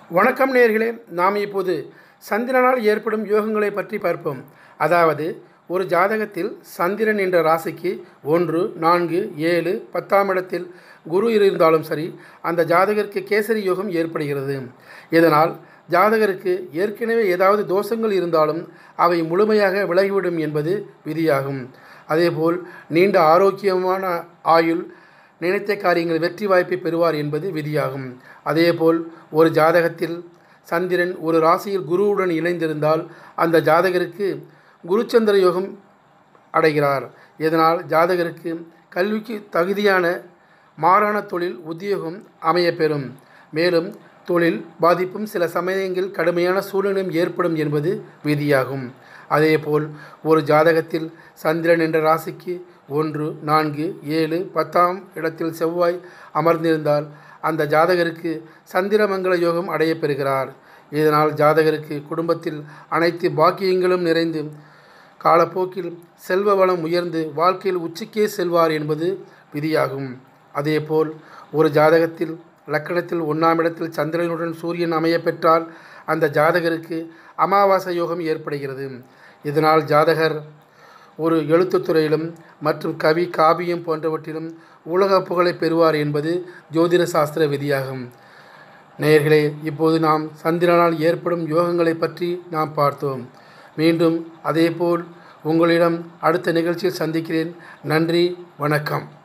வணக்கம் நேயர்களே நாம் இப்போது சந்திரனால் ஏற்படும் யோகங்களை பற்றி பார்ப்போம் அதாவது ஒரு ஜாதகத்தில் சந்திரன் என்ற ராசிக்கு ஒன்று நான்கு ஏழு பத்தாம் இடத்தில் குரு இருந்தாலும் சரி அந்த ஜாதகருக்கு கேசரி யோகம் ஏற்படுகிறது இதனால் ஜாதகருக்கு ஏற்கனவே ஏதாவது தோஷங்கள் இருந்தாலும் அவை முழுமையாக விலகிவிடும் என்பது விதியாகும் அதேபோல் நீண்ட ஆரோக்கியமான ஆயுள் நினைத்த காரியங்கள் வெற்றி வாய்ப்பை பெறுவார் என்பது விதியாகும் அதேபோல் ஒரு ஜாதகத்தில் சந்திரன் ஒரு ராசியில் குருவுடன் இணைந்திருந்தால் அந்த ஜாதகருக்கு குருச்சந்திர யோகம் அடைகிறார் இதனால் ஜாதகருக்கு கல்விக்கு தகுதியான மாறான தொழில் உத்தியோகம் அமையப்பெறும் மேலும் தொழில் பாதிப்பும் சில சமயங்களில் கடுமையான சூழ்நிலையும் ஏற்படும் என்பது விதியாகும் அதேபோல் ஒரு ஜாதகத்தில் சந்திரன் என்ற ராசிக்கு ஒன்று நான்கு ஏழு பத்தாம் இடத்தில் செவ்வாய் அமர்ந்திருந்தால் அந்த ஜாதகருக்கு சந்திரமங்கல யோகம் அடையப்பெறுகிறார் இதனால் ஜாதகருக்கு குடும்பத்தில் அனைத்து பாக்கியங்களும் நிறைந்து காலப்போக்கில் செல்வ வளம் உயர்ந்து வாழ்க்கையில் உச்சிக்கே செல்வார் என்பது விதியாகும் அதேபோல் ஒரு ஜாதகத்தில் லக்கணத்தில் ஒன்றாம் இடத்தில் சந்திரனுடன் சூரியன் அமைய பெற்றால் அந்த ஜாதகருக்கு அமாவாசை யோகம் ஏற்படுகிறது இதனால் ஜாதகர் ஒரு எழுத்துத் துறையிலும் மற்றும் கவி காவியம் போன்றவற்றிலும் உலக புகழை பெறுவார் என்பது ஜோதிட சாஸ்திர விதியாகும் நேயர்களே இப்போது நாம் சந்திரனால் ஏற்படும் யோகங்களை பற்றி நாம் பார்த்தோம் மீண்டும் அதேபோல் உங்களிடம் அடுத்த நிகழ்ச்சியில் சந்திக்கிறேன் நன்றி வணக்கம்